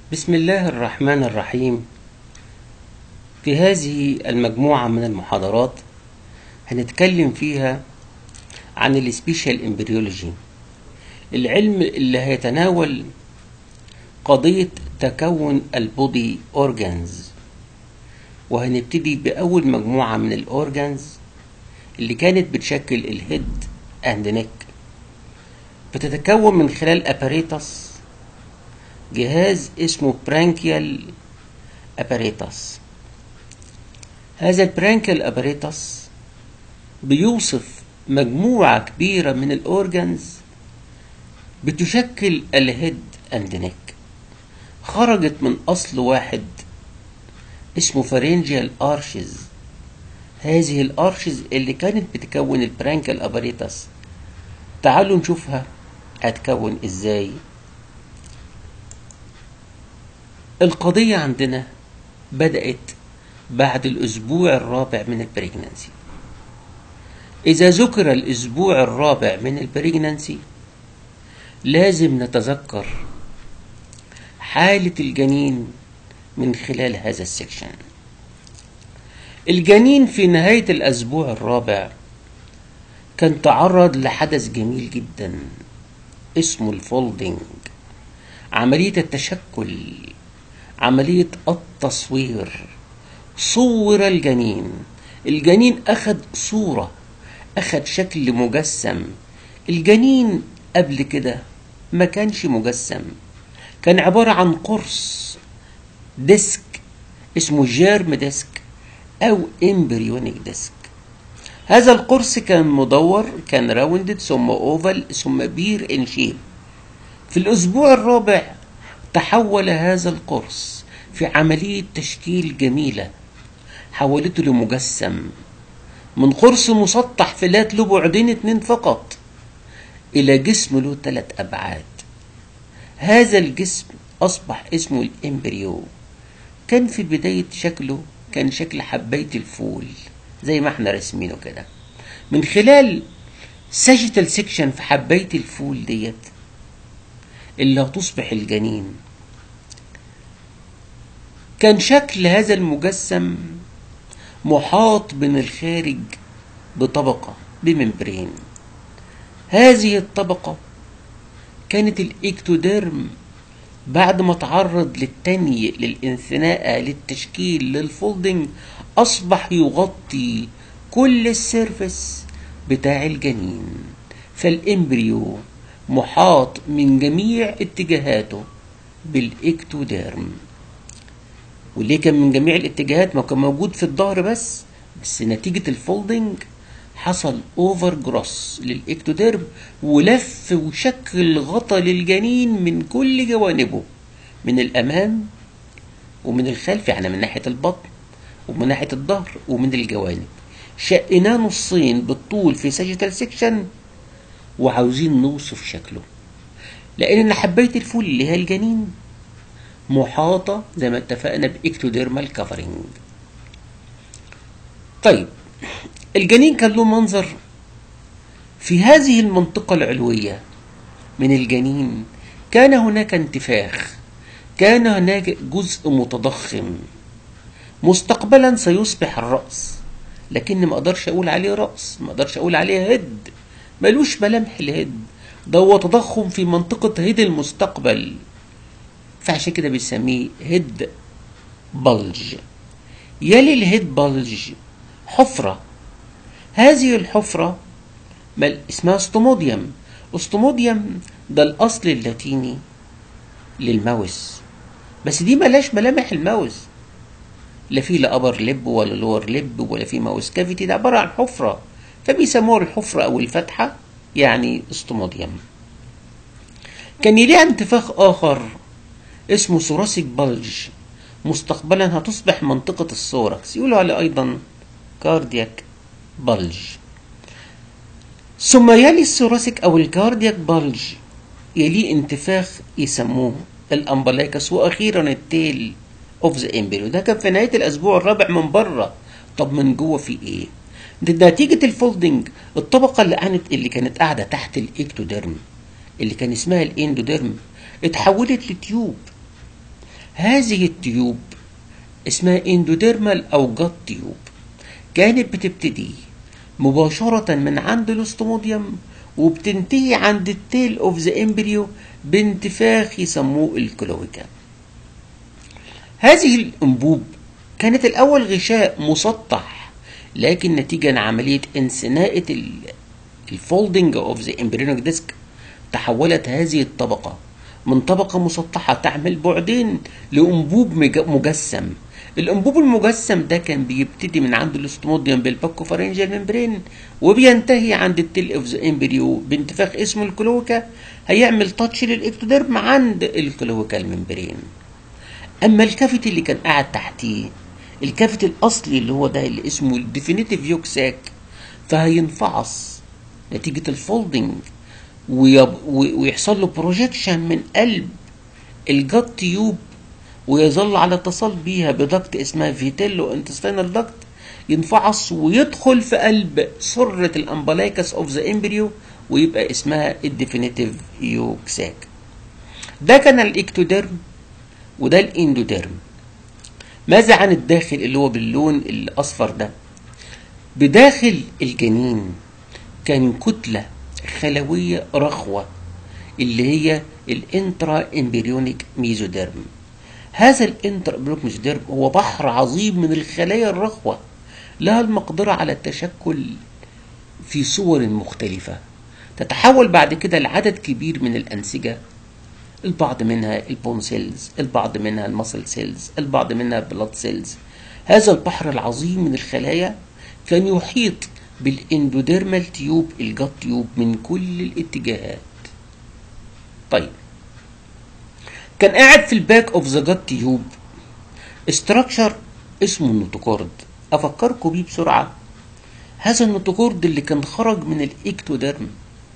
بسم الله الرحمن الرحيم في هذه المجموعة من المحاضرات هنتكلم فيها عن السبيشال امبريولوجي العلم اللي هيتناول قضية تكون البودي اورجانز وهنبتدي بأول مجموعة من الأورجانز اللي كانت بتشكل الهيد اند نيك بتتكون من خلال اباريتس جهاز اسمه برانكيال اباريتس هذا البرانكيال اباريتس بيوصف مجموعة كبيرة من الأورجانز بتشكل الهيد اند نيك خرجت من أصل واحد اسمه فارنجيال ارشز هذه الارشز اللي كانت بتكون البرانكيال اباريتس تعالوا نشوفها هتكون ازاي القضية عندنا بدأت بعد الأسبوع الرابع من البريجنانسي إذا ذكر الأسبوع الرابع من البريجنانسي لازم نتذكر حالة الجنين من خلال هذا السكشن الجنين في نهاية الأسبوع الرابع كان تعرض لحدث جميل جدا اسمه الفولدنج عملية التشكل عملية التصوير صور الجنين الجنين أخذ صورة أخذ شكل مجسم الجنين قبل كده ما كانش مجسم كان عبارة عن قرص ديسك اسمه جيرم ديسك أو امبريونيك ديسك هذا القرص كان مدور كان راوندد ثم اوفال ثم بير ان شيب في الاسبوع الرابع تحول هذا القرص في عملية تشكيل جميلة حولته لمجسم من قرص مسطح فلات له بعدين اتنين فقط إلى جسم له ثلاث أبعاد هذا الجسم أصبح اسمه الإمبريو كان في بداية شكله كان شكل حباية الفول زي ما احنا راسمينه كده من خلال ساجيتال سيكشن في حباية الفول ديت اللي هتصبح الجنين كان شكل هذا المجسم محاط من الخارج بطبقة بممبرين هذه الطبقة كانت الاكتوديرم بعد ما تعرض للتني للانثناء للتشكيل للفولدنج أصبح يغطي كل السيرفس بتاع الجنين فالإمبريو محاط من جميع اتجاهاته بالإكتوديرم وليه كان من جميع الاتجاهات ما كان موجود في الظهر بس بس نتيجة الفولدنج حصل اوفر جروس للاكتوديرم ولف وشكل غطى للجنين من كل جوانبه من الامام ومن الخلف يعني من ناحيه البطن ومن ناحيه الظهر ومن الجوانب شقناه نصين بالطول في ساجيتال سيكشن وعاوزين نوصف شكله لان حبايه الفول اللي هي الجنين محاطه زي ما اتفقنا باكتوديرمال كفرنج طيب الجنين كان له منظر في هذه المنطقة العلوية من الجنين كان هناك انتفاخ كان هناك جزء متضخم مستقبلا سيصبح الرأس لكن ما اقدرش اقول عليه رأس ما اقدرش اقول عليه هد ملوش ملامح الهد ده هو تضخم في منطقة هيد المستقبل فعشان كده بنسميه هيد بلج يلي الهيد بلج حفرة هذه الحفرة بل اسمها استوموديوم استوموديوم ده الأصل اللاتيني للماوس بس دي ملاش ملامح الماوس لا في لا أبر لب ولا لور لب ولا في ماوس كافيتي ده عبارة عن حفرة فبيسموها الحفرة أو الفتحة يعني استوموديوم كان يليها انتفاخ آخر اسمه ثوراسيك بلج مستقبلا هتصبح منطقة الثوركس يقولوا عليه أيضا كاردياك بلج ثم يلي الثوراسيك او الكاردياك بلج يليه انتفاخ يسموه الامبلايكس واخيرا التيل اوف ذا امبريو ده كان في نهايه الاسبوع الرابع من بره طب من جوه في ايه نتيجة الفولدنج الطبقة اللي كانت اللي كانت قاعدة تحت الاكتوديرم اللي كان اسمها الاندوديرم اتحولت لتيوب هذه التيوب اسمها اندوديرمال او جات تيوب كانت بتبتدي مباشرة من عند الاستوموديوم وبتنتهي عند التيل اوف ذا امبريو بانتفاخ يسموه الكلويكا هذه الانبوب كانت الاول غشاء مسطح لكن نتيجة لعملية انثناء الفولدنج اوف ذا امبريونيك ديسك تحولت هذه الطبقة من طبقة مسطحة تعمل بعدين لأنبوب مجسم الأنبوب المجسم ده كان بيبتدي من عند الاستموديوم بالباكوفارنجال ممبرين وبينتهي عند التل اوف ذا امبريو بانتفاخ اسمه الكلوكا هيعمل تاتش للاكتوديرم عند الكلوكا الممبرين اما الكافيتي اللي كان قاعد تحتيه الكافيتي الاصلي اللي هو ده اللي اسمه الديفينيتيف يوكساك فهينفعص نتيجة الفولدنج ويحصل له بروجيكشن من قلب الجات تيوب ويظل على اتصال بيها بدكت اسمها فيتيلو انتستينال دكت ينفعص ويدخل في قلب سرة الامبلايكس اوف ذا امبريو ويبقى اسمها الديفينيتيف يوكساك ده كان الاكتوديرم وده الاندوديرم ماذا عن الداخل اللي هو باللون الاصفر ده بداخل الجنين كان كتلة خلوية رخوة اللي هي الانترا امبريونيك ميزوديرم هذا الانترا امبريونيك ميزوديرم هو بحر عظيم من الخلايا الرخوة لها المقدرة على التشكل في صور مختلفة تتحول بعد كده لعدد كبير من الأنسجة البعض منها البون سيلز البعض منها المسل سيلز البعض منها البلاد سيلز هذا البحر العظيم من الخلايا كان يحيط بالاندوديرمال تيوب الجات تيوب من كل الاتجاهات طيب كان قاعد في الباك اوف ذا جات تيوب استراكشر اسمه النوتوكورد افكركم بيه بسرعه هذا النوتوكورد اللي كان خرج من الاكتوديرم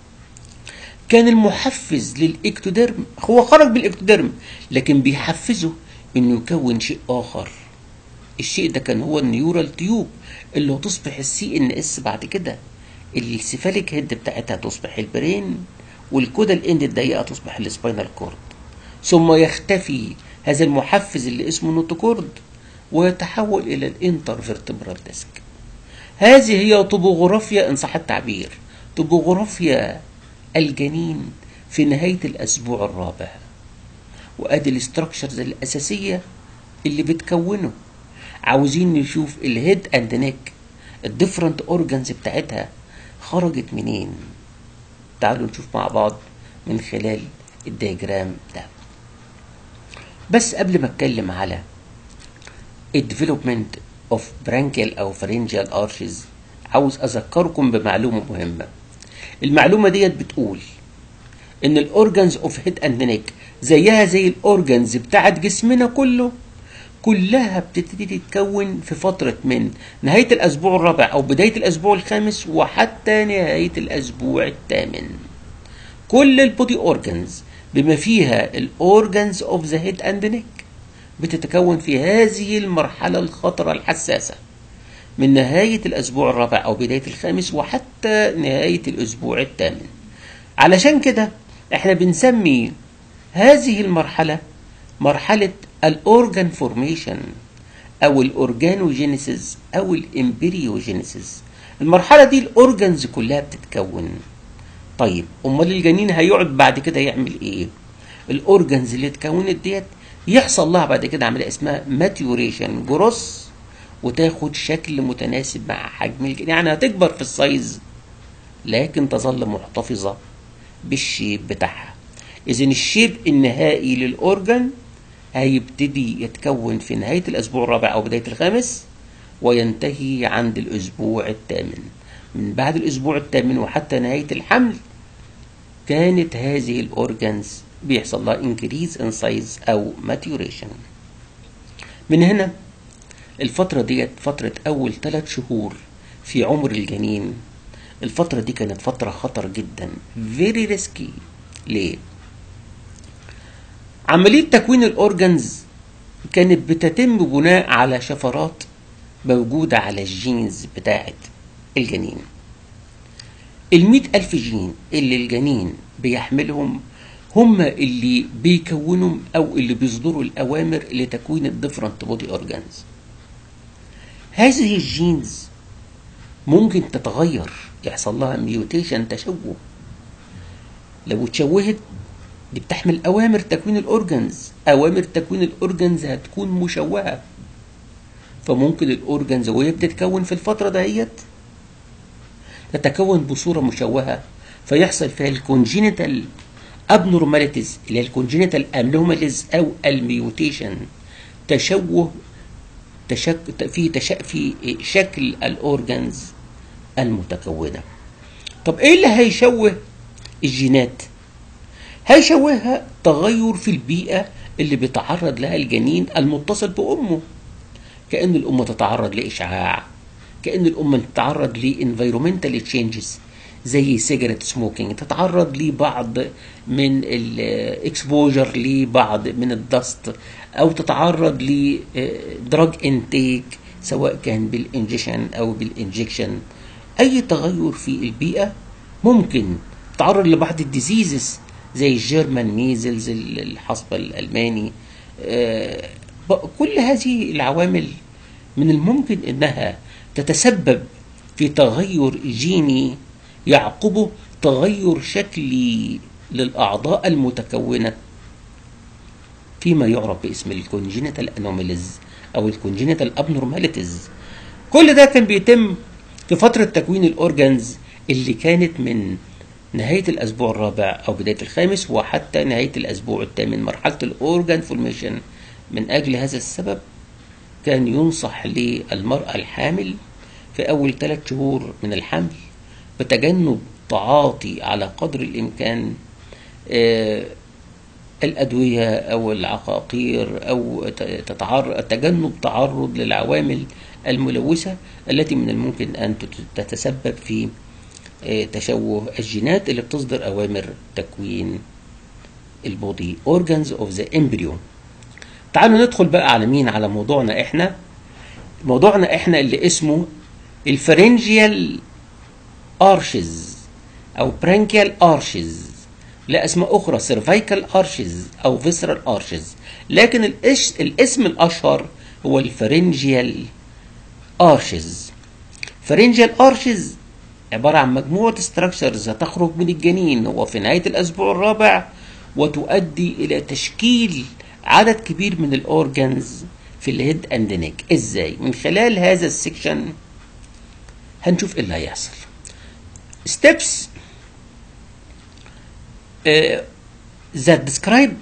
كان المحفز للاكتوديرم هو خرج بالاكتوديرم لكن بيحفزه انه يكون شيء اخر الشيء ده كان هو النيورال تيوب اللي هتصبح السي ان اس بعد كده السيفاليك هيد بتاعتها تصبح البرين والكودا الاند الضيقه تصبح السباينال كورد ثم يختفي هذا المحفز اللي اسمه نوتوكورد ويتحول الى الانترفيرتبرال ديسك هذه هي طبوغرافيا ان صح التعبير طبوغرافيا الجنين في نهاية الأسبوع الرابع وأدي الاستراكشرز الأساسية اللي بتكونه عاوزين نشوف الهيد اند نيك الديفرنت اورجانز بتاعتها خرجت منين تعالوا نشوف مع بعض من خلال الدياجرام ده بس قبل ما اتكلم على الديفلوبمنت اوف برانكيال او فرنجيال ارشز عاوز اذكركم بمعلومه مهمه المعلومه ديت بتقول ان الاورجانز اوف هيد اند نيك زيها زي الاورجانز بتاعت جسمنا كله كلها بتبتدي تتكون في فترة من نهاية الأسبوع الرابع أو بداية الأسبوع الخامس وحتى نهاية الأسبوع الثامن كل البودي أورجانز بما فيها الأورجانز أوف ذا هيد أند نيك بتتكون في هذه المرحلة الخطرة الحساسة من نهاية الأسبوع الرابع أو بداية الخامس وحتى نهاية الأسبوع الثامن علشان كده احنا بنسمي هذه المرحلة مرحلة الأورجان فورميشن أو الأورجانوجينيسيس أو الإمبريوجينيسيس المرحلة دي الأورجانز كلها بتتكون طيب أمال الجنين هيقعد بعد كده يعمل إيه؟ الأورجانز اللي اتكونت ديت يحصل لها بعد كده عملية اسمها ماتيوريشن جروس وتاخد شكل متناسب مع حجم الجنين يعني هتكبر في السايز لكن تظل محتفظة بالشيب بتاعها إذن الشيب النهائي للأورجان هيبتدي يتكون في نهاية الأسبوع الرابع أو بداية الخامس وينتهي عند الأسبوع الثامن من بعد الأسبوع الثامن وحتى نهاية الحمل كانت هذه الأورجانز بيحصل لها increase in size أو maturation من هنا الفترة ديت فترة أول ثلاث شهور في عمر الجنين الفترة دي كانت فترة خطر جدا very risky ليه؟ عملية تكوين الأورجنز كانت بتتم بناء على شفرات موجودة على الجينز بتاعة الجنين المئة ألف جين اللي الجنين بيحملهم هم اللي بيكونوا او اللي بيصدروا الاوامر لتكوين الديفرنت بودي اورجانز هذه الجينز ممكن تتغير يحصل لها ميوتيشن تشوه لو اتشوهت دي بتحمل اوامر تكوين الاورجنز اوامر تكوين الاورجنز هتكون مشوهه فممكن الاورجنز وهي بتتكون في الفتره دهيت تتكون بصوره مشوهه فيحصل فيها الكونجينيتال ابنورماليتيز اللي هي الكونجينيتال انوماليز او الميوتيشن تشوه تشك في تش... في شكل الاورجنز المتكونه طب ايه اللي هيشوه الجينات هيشوهها تغير في البيئه اللي بيتعرض لها الجنين المتصل بامه كان الام تتعرض لاشعاع كان الام تتعرض لانفيرومنتال تشينجز زي سيجرت سموكينج تتعرض لبعض من الاكسبوجر لبعض من الدست او تتعرض لدراج انتيك سواء كان بالانجيشن او بالانجكشن اي تغير في البيئه ممكن تتعرض لبعض الديزيزز زي الجيرمان ميزلز الحصبة الألماني كل هذه العوامل من الممكن أنها تتسبب في تغير جيني يعقبه تغير شكلي للأعضاء المتكونة فيما يعرف باسم الكونجينيتال انوميليز أو الكونجينيتال ابنورماليتيز كل ده كان بيتم في فترة تكوين الأورجنز اللي كانت من نهاية الأسبوع الرابع أو بداية الخامس وحتى نهاية الأسبوع الثامن مرحلة الأورجان فورميشن من أجل هذا السبب كان ينصح للمرأة الحامل في أول ثلاث شهور من الحمل بتجنب تعاطي على قدر الإمكان آه الأدوية أو العقاقير أو تتعرض تجنب تعرض للعوامل الملوثة التي من الممكن أن تتسبب في تشوه الجينات اللي بتصدر أوامر تكوين البودي organs of the embryo تعالوا ندخل بقى على مين على موضوعنا احنا موضوعنا احنا اللي اسمه الفرنجيال ارشز او برانكيال ارشز لا اسماء اخرى سيرفايكال ارشز او فيسرال ارشز لكن الإش الاسم الاشهر هو الفرنجيال ارشز فرنجيال ارشز عبارة عن مجموعة ستراكشرز هتخرج من الجنين هو في نهاية الأسبوع الرابع وتؤدي إلى تشكيل عدد كبير من الأورجنز في الهيد أند نيك إزاي؟ من خلال هذا السكشن هنشوف إيه اللي هيحصل steps uh, that describe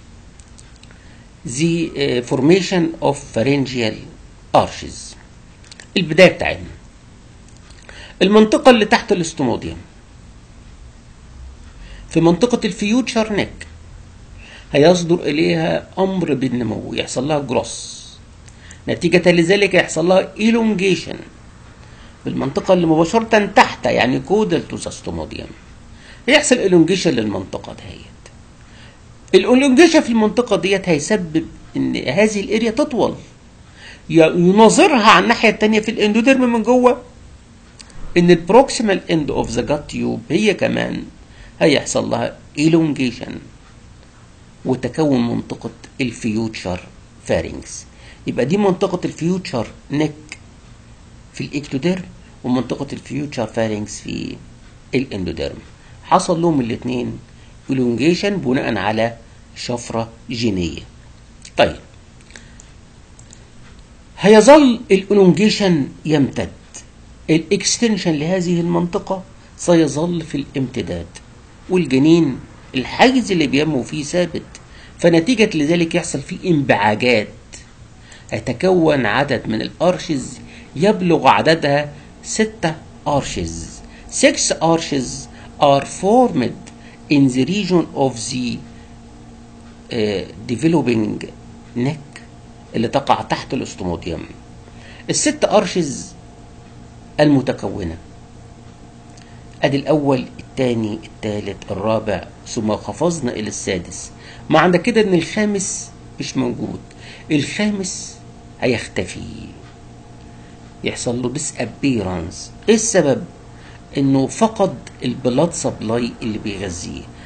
the uh, formation of pharyngeal arches البداية بتاعتنا المنطقة اللي تحت الاستموديوم في منطقة الفيوتشر نيك هيصدر إليها أمر بالنمو يحصل لها جروس نتيجة لذلك يحصل لها إيلونجيشن في المنطقة اللي مباشرة تحت يعني كودال تو استوموديوم يحصل إيلونجيشن للمنطقة ديت الإيلونجيشن في المنطقة ديت هيسبب إن هذه الاريا تطول يناظرها على الناحية التانية في الاندوديرم من جوه ان البروكسيمال اند اوف ذا جات تيوب هي كمان هيحصل لها elongation وتكون منطقة الفيوتشر فارينكس يبقى دي منطقة الفيوتشر نيك في الاكتوديرم ومنطقة الفيوتشر فارينكس في الاندوديرم حصل لهم الاثنين elongation بناء على شفرة جينية طيب هيظل الالونجيشن يمتد الاكستنشن لهذه المنطقة سيظل في الامتداد والجنين الحيز اللي بينمو فيه ثابت فنتيجة لذلك يحصل فيه انبعاجات هيتكون عدد من الارشز يبلغ عددها ستة arches six arches are formed in the region of the uh, developing neck اللي تقع تحت الاستموديوم الست ارشز المتكونة ادي الاول الثاني الثالث الرابع ثم قفزنا الى السادس معنى كده ان الخامس مش موجود الخامس هيختفي يحصل له ديس ابيرانس ايه السبب انه فقد البلاد سبلاي اللي بيغذيه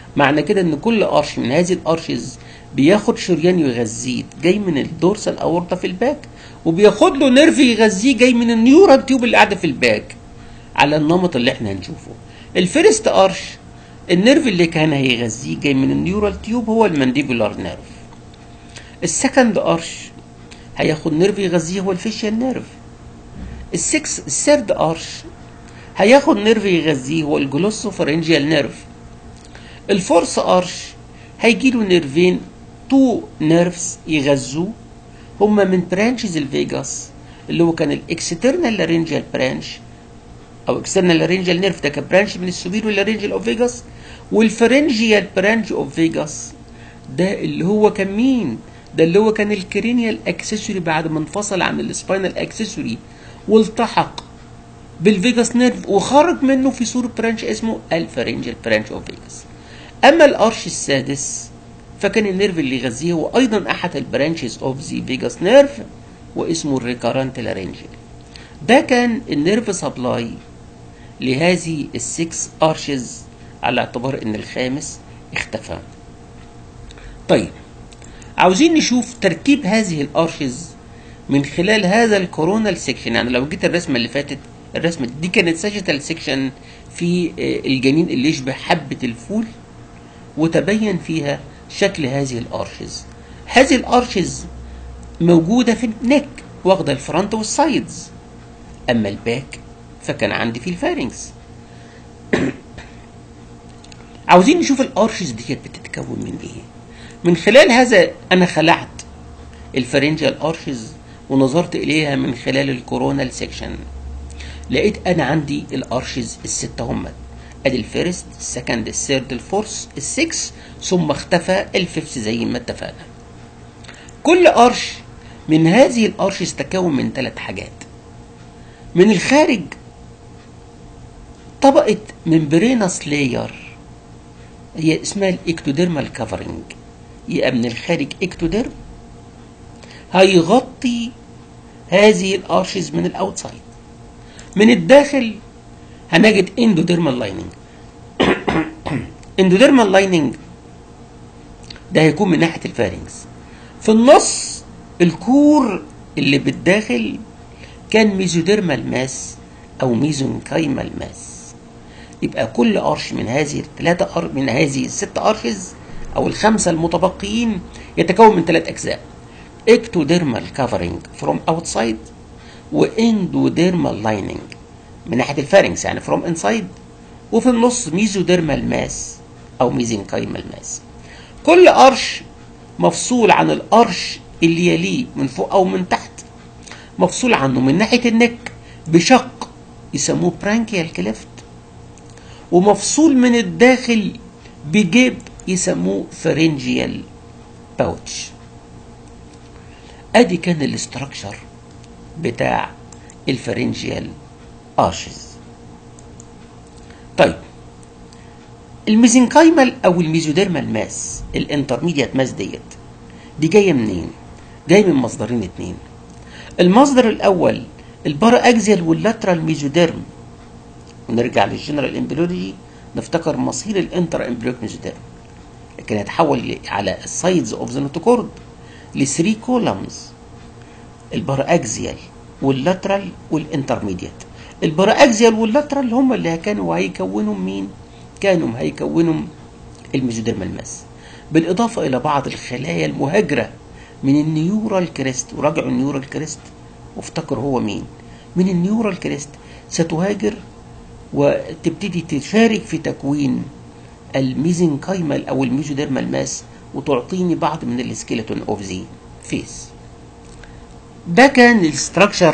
معنى كده ان كل ارش من هذه الارشز بياخد شريان يغذيه جاي من الدورسال اورطه في الباك وبياخد له نيرف يغذيه جاي من النيورال تيوب اللي قاعده في الباك على النمط اللي احنا هنشوفه الفيرست ارش النيرف اللي كان هيغذيه جاي من النيورال تيوب هو المانديبولار نيرف السكند ارش هياخد نيرف يغذيه هو الفيشيال نيرف السكس الثيرد ارش هياخد نيرف يغذيه هو الجلوسوفرنجيال نيرف الفورث ارش هيجي له نيرفين تو نيرفز يغذوه هما من برانشز الفيجاس اللي هو كان الاكسترنال لارنجيال برانش او اكسترنال لارنجيال نيرف ده كان برانش من السوبيرو لارنجيال اوف فيجاس والفرنجيال برانش اوف فيجاس ده اللي هو كان مين ده اللي هو كان الكرينيال اكسسوري بعد ما انفصل عن السباينال اكسسوري والتحق بالفيجاس نيرف وخرج منه في صورة برانش اسمه الفرنجيال برانش اوف فيجاس اما الارش السادس فكان النيرف اللي يغذيه هو ايضا احد البرانشز اوف ذا فيجاس نيرف واسمه الريكارنت لارنجيال ده كان النيرف سبلاي لهذه السكس ارشز على اعتبار ان الخامس اختفى طيب عاوزين نشوف تركيب هذه الارشز من خلال هذا الكورونال سيكشن يعني لو جيت الرسمه اللي فاتت الرسمه دي كانت ساجيتال سيكشن في الجنين اللي يشبه حبه الفول وتبين فيها شكل هذه الارشز هذه الارشز موجوده في النك واخده الفرونت والسايدز اما الباك فكان عندي في الفارنكس عاوزين نشوف الارشز دي بتتكون من ايه من خلال هذا انا خلعت الفرنجيال ارشز ونظرت اليها من خلال الكورونال سيكشن لقيت انا عندي الارشز الستة هم ادي الفيرست السكند الثيرد الفورث السكس ثم اختفى الفيفث زي ما اتفقنا كل ارش من هذه الارشز تكون من ثلاث حاجات من الخارج طبقة ممبرينس لاير هي اسمها الاكتوديرمال كفرنج يبقى من الخارج اكتوديرم هيغطي هذه الارشز من الاوتسايد من الداخل هنجد اندوديرمال لايننج اندوديرمال لايننج ده هيكون من ناحيه الفارنكس في النص الكور اللي بالداخل كان ميزوديرمال ماس او ميزونكايمال ماس يبقى كل ارش من هذه الثلاثه أر... من هذه الست ارشز او الخمسه المتبقيين يتكون من ثلاث اجزاء اكتوديرمال كفرنج فروم اوتسايد واندوديرمال لايننج من ناحيه الفارنكس يعني فروم انسايد وفي النص ميزوديرمال ماس او ميزنكايمال ماس كل قرش مفصول عن القرش اللي يليه من فوق او من تحت مفصول عنه من ناحيه النك بشق يسموه برانكيال كليفت ومفصول من الداخل بجيب يسموه فرنجيال باوتش ادي كان الاستراكشر بتاع الفرنجيال ارشز طيب الميزنكايمال او الميزوديرمال ماس الانترميديات ماس ديت دي جايه منين جايه من مصدرين اتنين المصدر الاول البارا اكزيال واللاترال ميزوديرم ونرجع للجنرال امبريولوجي نفتكر مصير الانتر امبريوك ميزوديرم لكن هيتحول على السايدز اوف ذا نوتوكورد لثري كولمز البارا اكزيال واللاترال والانترميديات البارا اكزيال واللاترال هم اللي كانوا هيكونوا مين كانوا هيكونوا الميزوديرمال ماس بالاضافه الى بعض الخلايا المهاجره من النيورال كريست وراجعوا النيورال كريست وافتكر هو مين من النيورال كريست ستهاجر وتبتدي تشارك في تكوين الميزنكايمال او الميزوديرمال ماس وتعطيني بعض من السكيلتون اوف ذا فيس ده كان الاستراكشر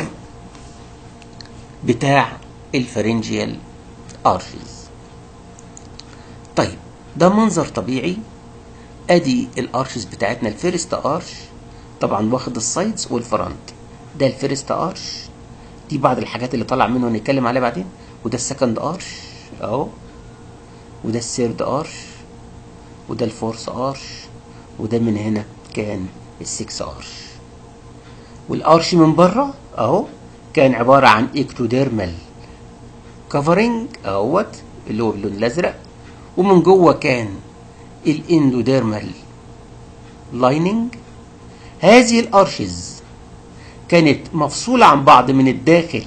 بتاع الفرنجيال ارشز طيب ده منظر طبيعي ادي الارشز بتاعتنا الفيرست ارش طبعا واخد السايدز والفرونت ده الفيرست ارش دي بعض الحاجات اللي طلع منه هنتكلم عليها بعدين وده السكند ارش اهو وده الثيرد ارش وده الفورث ارش وده من هنا كان السكس ارش والارش من بره اهو كان عباره عن اكتوديرمال كفرنج اهوت اللي هو باللون الازرق ومن جوه كان الاندوديرمال لايننج هذه الارشز كانت مفصولة عن بعض من الداخل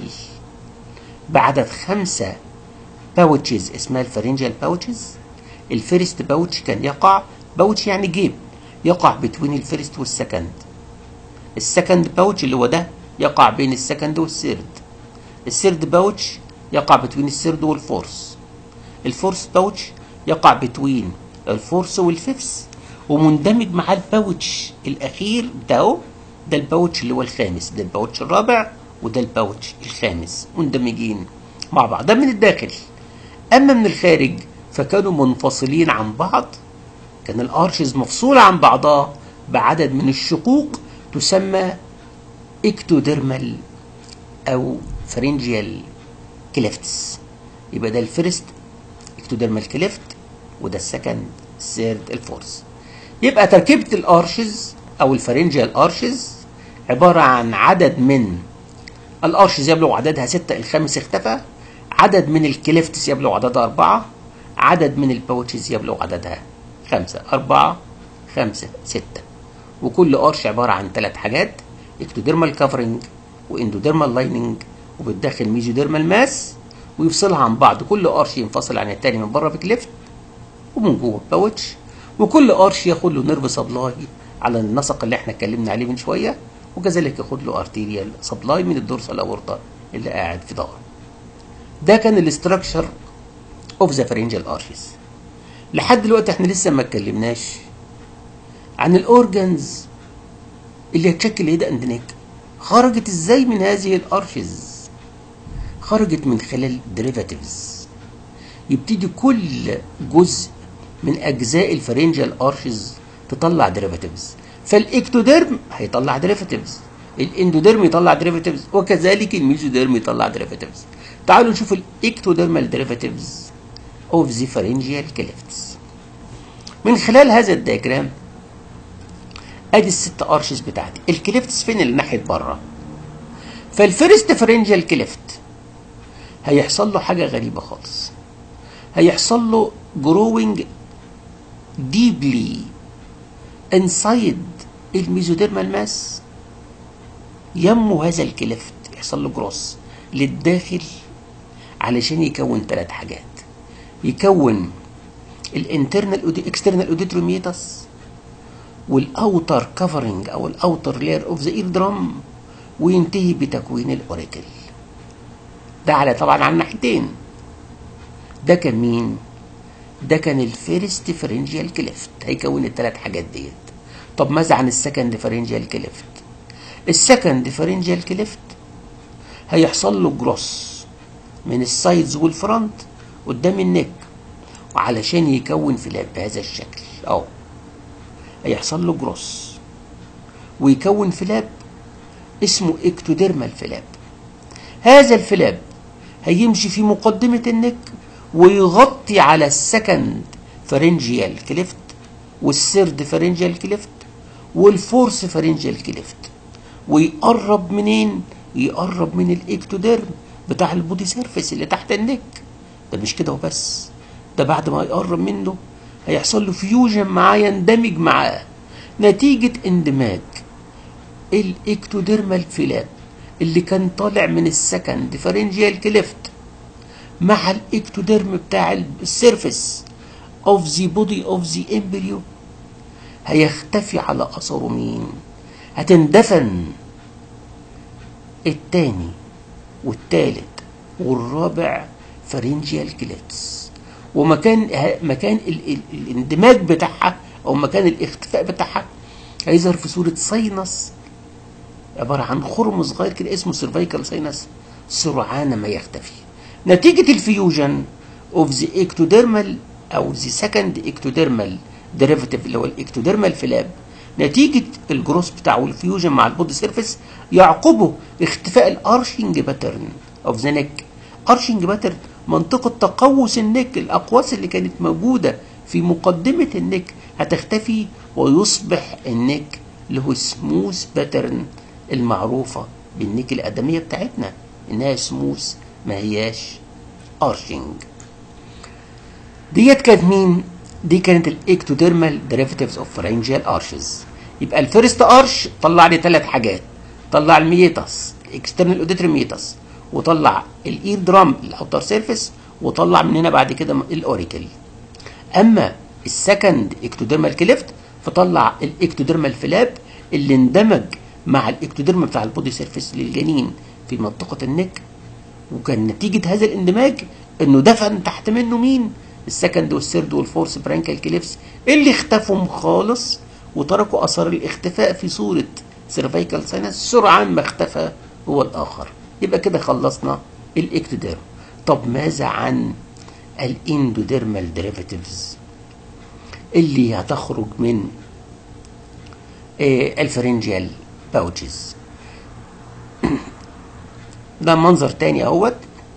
بعدد خمسة باوتشز اسمها الفرنجال باوتشز الفيرست باوتش كان يقع باوتش يعني جيب يقع بين الفيرست والسكند السكند باوتش اللي هو ده يقع بين السكند والثيرد الثيرد باوتش يقع بين الثيرد والفورس الفورس باوتش يقع بين الفورس والفيفث ومندمج مع الباوتش الاخير ده ده الباوتش اللي هو الخامس ده الباوتش الرابع وده الباوتش الخامس مندمجين مع بعض ده من الداخل اما من الخارج فكانوا منفصلين عن بعض كان الارشز مفصولة عن بعضها بعدد من الشقوق تسمى اكتوديرمال او فرنجيال كليفتس يبقى ده الفيرست اكتوديرمال كليفت وده السكند الثيرد الفورس يبقى تركيبة الارشز او الفرنجيال ارشز عبارة عن عدد من الارشز يبلغ عددها ستة الخامس اختفى عدد من الكليفتس يبلغ عددها أربعة عدد من الباوتشز يبلغ عددها خمسة أربعة خمسة ستة وكل قرش عبارة عن ثلاث حاجات اكتوديرمال كفرنج واندوديرمال لايننج وبالداخل ميزوديرمال ماس ويفصلها عن بعض كل قرش ينفصل عن التاني من بره بكليفت ومن جوه باوتش وكل قرش ياخد له نيرف سبلاي على النسق اللي احنا اتكلمنا عليه من شويه وكذلك ياخد له ارتيريال سبلاي من الدورسال اورتا اللي قاعد في ظهره ده كان الاستراكشر اوف ذا فرنجال ارشز لحد دلوقتي احنا لسه ما اتكلمناش عن الاورجنز اللي هتشكل ايه ده اندنيك خرجت ازاي من هذه الارشز خرجت من خلال ديريفاتيفز يبتدي كل جزء من اجزاء الفرنجال ارشز تطلع ديريفاتيفز فالاكتوديرم هيطلع ديريفاتيفز الاندوديرم يطلع ديريفاتيفز وكذلك الميزوديرم يطلع ديريفاتيفز تعالوا نشوف الاكتوديرمال ديريفاتيفز اوف ذا فرنجيال كليفتس من خلال هذا الدياجرام ادي الست ارشز بتاعتي الكليفتس فين اللي ناحيه بره فالفيرست فرنجيال كليفت هيحصل له حاجه غريبه خالص هيحصل له جروينج deeply inside الميزوديرمال ماس ينمو هذا الكليفت يحصل له جروس للداخل علشان يكون ثلاث حاجات يكون الانترنال اكسترنال اوديتروميتاس والاوتر كفرنج او الاوتر لير اوف ذا اير درام وينتهي بتكوين الاوريكل ده على طبعا على الناحيتين ده كان مين ده كان الفيرست فرنجيال كليفت هيكون الثلاث حاجات ديت طب ماذا عن السكند فرنجيال كليفت السكند فرنجيال كليفت هيحصل له جروس من السايدز والفرونت قدام النك وعلشان يكون فلاب بهذا الشكل اهو هيحصل له جروس ويكون فلاب اسمه اكتوديرمال فلاب هذا الفلاب هيمشي في مقدمة النك ويغطي على السكند فرنجيال كليفت والسيرد فرنجيال كليفت والفورس فرنجيال كليفت ويقرب منين يقرب من الاكتوديرم بتاع البودي سيرفيس اللي تحت النك ده مش كده وبس ده بعد ما يقرب منه هيحصل له فيوجن معاه يندمج معاه نتيجة اندماج الاكتوديرمال فلاب اللي كان طالع من السكند فرنجيال كليفت مع الاكتوديرم بتاع السيرفيس اوف ذا بودي اوف ذا امبريو هيختفي على اثره مين هتندفن التاني والتالت والرابع فرنجيال كليتس ومكان مكان ال ال الاندماج بتاعها او مكان الاختفاء بتاعها هيظهر في صوره ساينس عباره عن خرم صغير كده اسمه سيرفيكال ساينس سرعان ما يختفي نتيجه الفيوجن اوف ذا اكتوديرمال او ذا سكند اكتوديرمال ديريفاتيف اللي هو الاكتوديرمال فلاب نتيجة الجروس بتاعه الفيوجن مع البودي سيرفيس يعقبه اختفاء الارشنج باترن اوف ذا نيك ارشنج باترن منطقة تقوس النك الاقواس اللي كانت موجودة في مقدمة النك هتختفي ويصبح النك له سموث باترن المعروفة بالنك الآدمية بتاعتنا إنها سموث ما هياش أرشنج ديت كانت مين؟ دي كانت الاكتوديرمال ديريفاتيفز اوف فارنجيال ارشز يبقى الفيرست ارش طلع لي ثلاث حاجات طلع الميتاس الاكسترنال اوديتري ميتاس وطلع الاير درام الاوتر سيرفيس وطلع من هنا بعد كده الاوريكل اما السكند اكتوديرمال كليفت فطلع الاكتوديرمال فلاب اللي اندمج مع الاكتوديرم بتاع البودي سيرفيس للجنين في منطقه النك وكان نتيجه هذا الاندماج انه دفن تحت منه مين السكند والثيرد والفورث برانكال كليفس اللي اختفوا خالص وتركوا اثار الاختفاء في صوره سيرفيكال ساينس سرعان ما اختفى هو الاخر يبقى كده خلصنا الاكتوديرم طب ماذا عن الاندوديرمال ديريفاتيفز اللي هتخرج من آه الفرنجيال باوتشز ده منظر تاني اهوت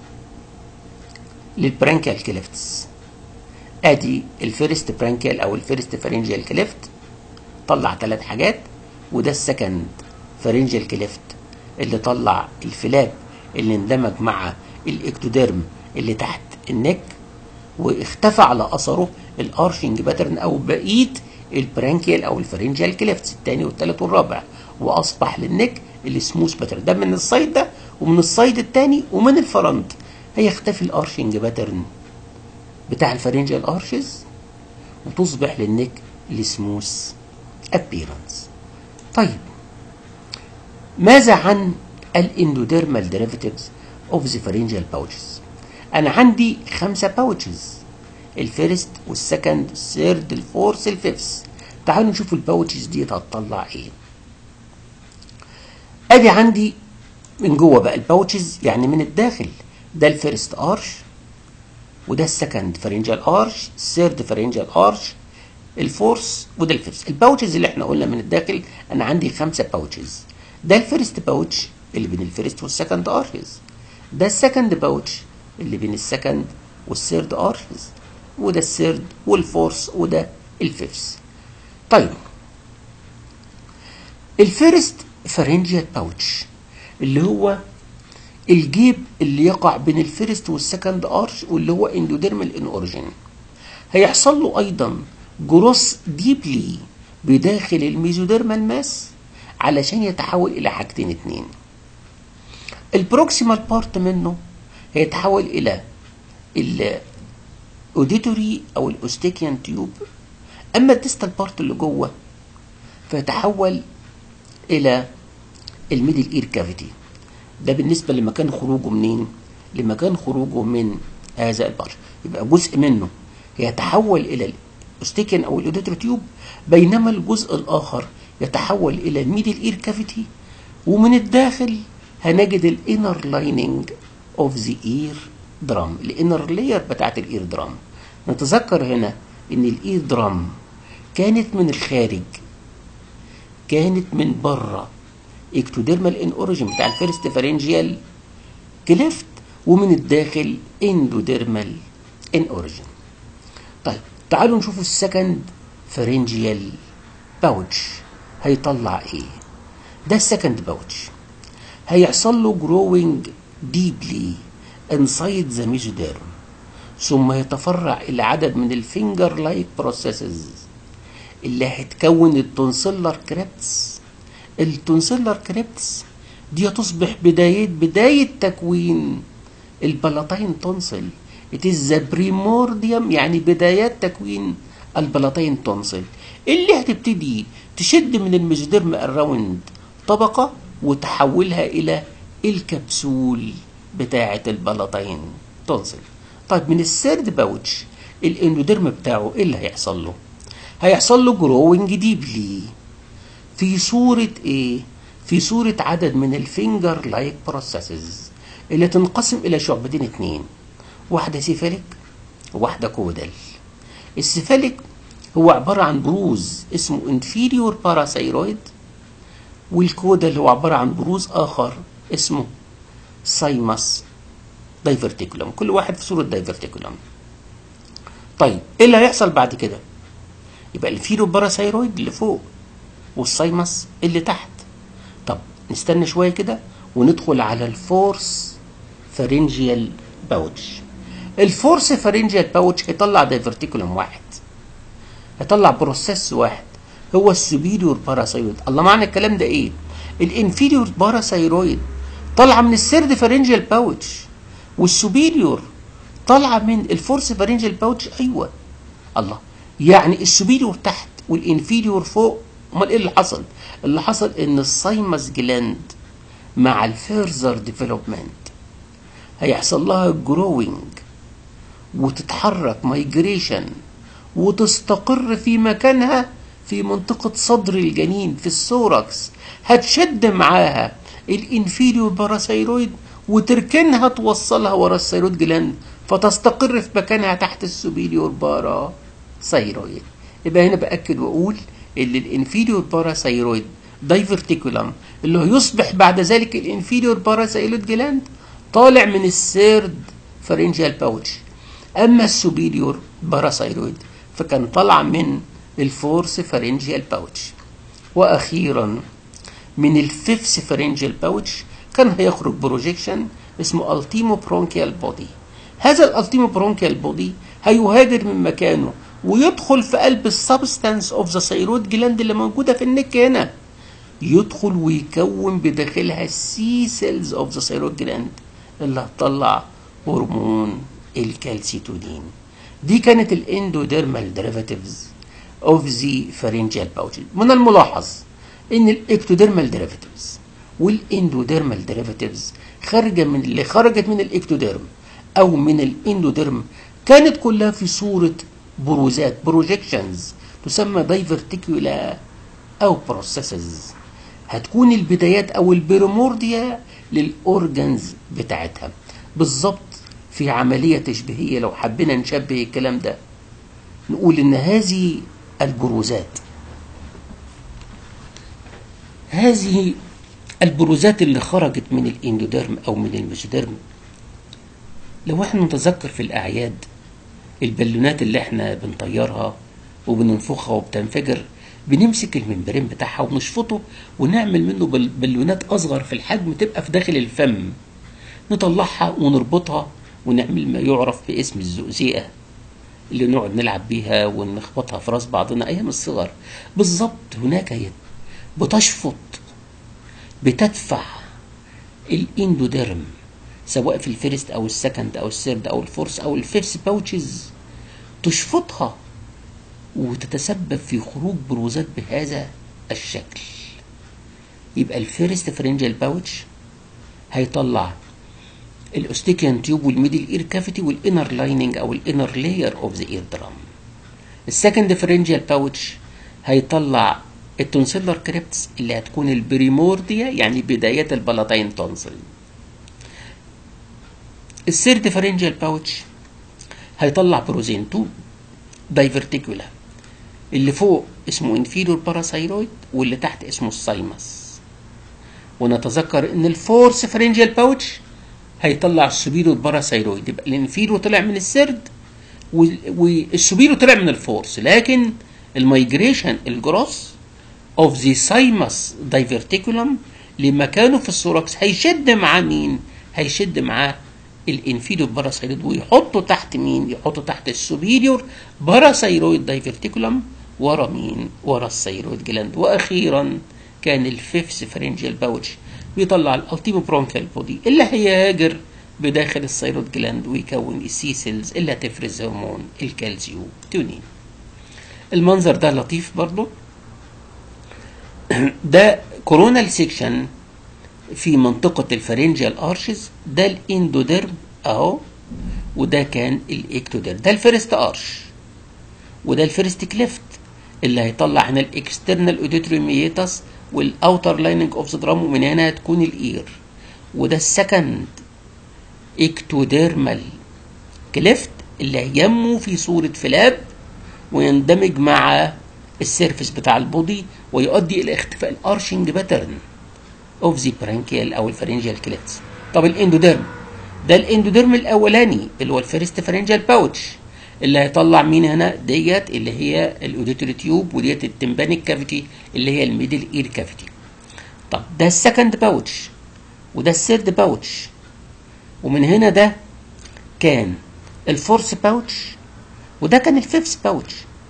للبرانكيال كليفتس ادي الفيرست برانكيال او الفيرست فرنجيال كليفت طلع ثلاث حاجات وده السكند فرنجيال كليفت اللي طلع الفلاب اللي اندمج مع الاكتوديرم اللي تحت النك واختفى على اثره الارشنج باترن او بقيه البرانكيال او الفرنجيال كليفتس الثاني والثالث والرابع واصبح للنك السموث باترن ده من السايد ده ومن السايد الثاني ومن الفرنت هيختفي الارشنج باترن بتاع الفرنجيال ارشز وتصبح للنك السموث ابيرنس طيب ماذا عن الاندوديرمال ديريفاتيفز اوف ذا فرنجيال باوتشز انا عندي خمسه باوتشز الفيرست والسكند الثيرد الفورث الفيفث تعالوا نشوف الباوتشز دي هتطلع ايه ادي عندي من جوه بقى الباوتشز يعني من الداخل ده الفيرست ارش وده السكند فرنجال ارش الثيرد فرنجال ارش الفورث وده الفيفث الباوتشز اللي احنا قلنا من الداخل انا عندي خمسه باوتشز ده الفيرست باوتش اللي بين الفيرست والسكند ارشز ده السكند باوتش اللي بين السكند والثيرد ارشز وده الثيرد والفورث وده الفيفث طيب الفيرست فرنجيال باوتش اللي هو الجيب اللي يقع بين الفيرست والسكند ارش واللي هو اندوديرمال ان اوريجين هيحصل له ايضا جروس ديبلي بداخل الميزوديرمال ماس علشان يتحول الى حاجتين اتنين البروكسيمال بارت منه هيتحول الى الاوديتوري او الاوستيكيان تيوب اما الديستال بارت اللي جوه فيتحول الى الميدل اير كافيتي ده بالنسبه لمكان خروجه منين لمكان خروجه من هذا البارش يبقى جزء منه يتحول الى الاوستيكيان او الاوديتوري تيوب بينما الجزء الاخر يتحول الى الميدل اير كافيتي ومن الداخل هنجد الانر لايننج اوف ذا اير درام الانر لاير بتاعت الاير درام نتذكر هنا ان الاير درام كانت من الخارج كانت من بره اكتوديرمال ان اوريجين بتاع الفيرست فرنجيال كليفت ومن الداخل اندوديرمال ان اوريجين طيب تعالوا نشوف السكند فرنجيال باوتش هيطلع ايه ده السكند باوتش هيحصل له جروينج ديبلي انسايد ذا ميزوديرم ثم يتفرع الى عدد من الفينجر لايك بروسيسز اللي هتكون التونسيلر كريبتس التونسيلر كريبتس دي تصبح بداية بداية تكوين البلاتين تونسل it is the primordium يعني بدايات تكوين البلاتين تونسل اللي هتبتدي تشد من الميزوديرم الراوند طبقة وتحولها إلى الكبسول بتاعة البلاتين تونسل طيب من السيرد باوتش الاندوديرم بتاعه ايه اللي هيحصل له هيحصل له جروينج ديبلي في صورة ايه في صورة عدد من الفينجر لايك بروسيسز اللي تنقسم الى شعبتين اتنين واحدة سيفاليك وواحدة كودال السيفاليك هو عبارة عن بروز اسمه انفيريور باراسايرويد والكودال هو عبارة عن بروز آخر اسمه سايماس دايفرتيكولم كل واحد في صورة دايفرتيكولم طيب ايه اللي هيحصل بعد كده يبقى الفيرو باراسايرويد اللي فوق والسايمس اللي تحت طب نستنى شويه كده وندخل على الفورس فارنجيال باوتش الفورس فارنجيال باوتش هيطلع دايفرتيكولم واحد هيطلع بروسيس واحد هو السوبيريور باراسايرويد الله معنى الكلام ده ايه الانفيريور باراسايرويد طالعه من السيرد فارنجال باوتش والسوبيريور طالعه من الفورس فارنجال باوتش ايوه الله يعني السوبيريور تحت والانفيريور فوق امال ايه اللي حصل اللي حصل ان السايمس جلاند مع الفيرزر ديفلوبمنت هيحصل لها جروينج وتتحرك مايجريشن وتستقر في مكانها في منطقة صدر الجنين في السوركس هتشد معاها الانفيريور باراسايرويد وتركنها توصلها ورا الثيرويد جلاند فتستقر في مكانها تحت السوبيريور باراسايرويد يبقى هنا باكد واقول ان الانفيريور باراسايرويد دايفرتيكولم اللي هو يصبح بعد ذلك الانفيريور باراسايرويد جلاند طالع من السيرد فارنجيال باوتش اما السوبيريور باراسايرويد فكان طالع من الفورس فارنجيال باوتش واخيرا من الفيفث فارنجيال باوتش كان هيخرج بروجيكشن اسمه التيمو برونكيال بودي هذا الالتيمو برونكيال بودي هيهاجر من مكانه ويدخل في قلب السبستانس اوف ذا ثيرويد جلاند اللي موجوده في النك هنا يدخل ويكون بداخلها السي سيلز اوف ذا ثيرويد جلاند اللي هتطلع هرمون الكالسيتونين دي كانت الاندوديرمال ديريفاتيفز اوف ذا فارنجيال باوتش من الملاحظ ان الاكتوديرمال ديريفاتيفز والاندوديرمال ديريفاتيفز خارجه من اللي خرجت من الاكتوديرم او من الاندوديرم كانت كلها في صوره بروزات بروجيكشنز تسمى دايفرتيكولا او بروسيسز هتكون البدايات او البريمورديا للاورجنز بتاعتها بالظبط في عمليه تشبيهيه لو حبينا نشبه الكلام ده نقول ان هذه البروزات هذه البروزات اللي خرجت من الاندوديرم او من الميزوديرم لو احنا نتذكر في الاعياد البالونات اللي احنا بنطيرها وبننفخها وبتنفجر بنمسك الممبرين بتاعها ونشفطه ونعمل منه بل- بالونات اصغر في الحجم تبقى في داخل الفم نطلعها ونربطها ونعمل ما يعرف باسم الزقزيقه اللي نقعد نلعب بيها ونخبطها في راس بعضنا ايام الصغر بالظبط هناك هي بتشفط بتدفع الاندوديرم سواء في الفيرست او السكند او السيرد او الفورس او الفيفث باوتشز تشفطها وتتسبب في خروج بروزات بهذا الشكل يبقى الفيرست فرنجال باوتش هيطلع الاوستيكيان تيوب والميدل اير كافيتي والانر لايننج او الانر لاير اوف ذا اير درام السكند فرنجال باوتش هيطلع التونسيلر كريبتس اللي هتكون البريمورديا يعني بداية البلاتين تونسل السيرد فرنجال باوتش هيطلع بروزين 2 دايفرتيكولا اللي فوق اسمه انفيرور باراسايرويد واللي تحت اسمه السايمس ونتذكر ان الفورس فرنجال باوتش هيطلع السوبيرو باراسايرويد يبقى الانفيرو طلع من السرد والسوبيرو طلع من الفورس لكن المايجريشن الجروس اوف ذا سايمس دايفرتيكولم لمكانه في السوراكس هيشد مع مين؟ هيشد معاه الانفيريور باراسايرويد ويحطه تحت مين؟ يحطه تحت السوبيريور باراسايرويد دايفرتيكولم ورا مين؟ ورا الثيرويد جلاند واخيرا كان الفيفث فرنجال باوتش بيطلع الالتيمو برونكال بودي اللي هيهاجر بداخل الثيرويد جلاند ويكون السي سيلز اللي هتفرز هرمون الكالسيو تونين المنظر ده لطيف برضو ده كورونال سيكشن في منطقة الفرنجال ارشز ده الاندوديرم اهو وده كان الاكتوديرم ده الفيرست ارش وده الفيرست كليفت اللي هيطلع هنا الاكسترنال اوديتروميتاس والاوتر لايننج اوف ذا درام ومن هنا هتكون الاير وده السكند اكتوديرمال كليفت اللي هينمو في صورة فلاب ويندمج مع السيرفس بتاع البودي ويؤدي الى اختفاء الارشنج باترن اوف ذا برانكيال او الفرنجيال كليتس طب الاندوديرم ده الاندوديرم الاولاني اللي هو الفيرست فرنجيال باوتش اللي هيطلع مين هنا ديت اللي هي الاوديتوري تيوب وديت التمبانيك كافيتي اللي هي الميدل اير كافيتي طب ده السكند باوتش وده الثيرد باوتش ومن هنا ده كان الفورث باوتش وده كان الفيفث باوتش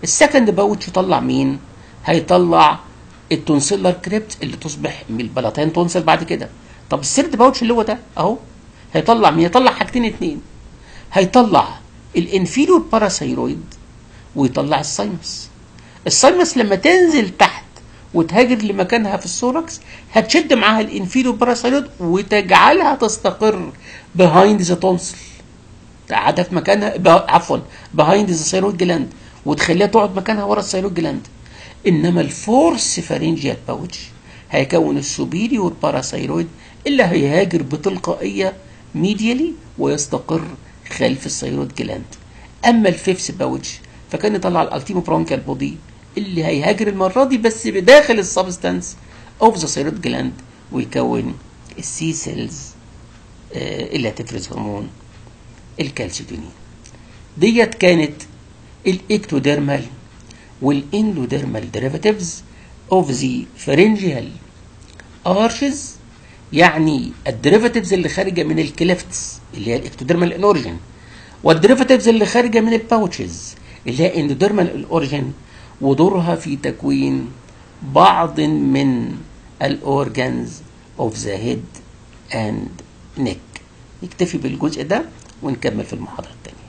السكند باوتش يطلع مين هيطلع التونسيلر كريبت اللي تصبح من البلاتين تونسل بعد كده طب السيرد باوتش اللي هو ده اهو هيطلع مين هيطلع حاجتين اتنين هيطلع الانفيريور باراسيرويد ويطلع السايمس السايمس لما تنزل تحت وتهاجر لمكانها في السوركس هتشد معاها الانفيريور باراسيرويد وتجعلها تستقر بهايند ذا تونسل تقعدها في مكانها ب- عفوا بهايند ذا ثايرويد جلاند وتخليها تقعد مكانها ورا الثايرويد جلاند انما الفورس فارنجيال باوتش هيكون السوبيريور باراسيرويد اللي هيهاجر بتلقائيه ميديالي ويستقر خلف الثايرويد جلاند اما الفيفث باوتش فكان يطلع الالتيمو برونكال بودي اللي هيهاجر المره دي بس بداخل السبستانس اوف ذا ثايرويد جلاند ويكون السي سيلز اللي هتفرز هرمون الكالسيتونين ديت كانت الاكتوديرمال والاندوديرمال ديريفاتيفز اوف ذا فارنجيال ارشز يعني الديريفاتيفز اللي خارجه من الكليفتس اللي هي الاكتوديرمال الاوريجين والديريفاتيفز اللي خارجه من الباوتشز اللي هي اندوديرمال الاوريجين ودورها في تكوين بعض من الاورجانز اوف ذا هيد اند نيك نكتفي بالجزء ده ونكمل في المحاضره الثانيه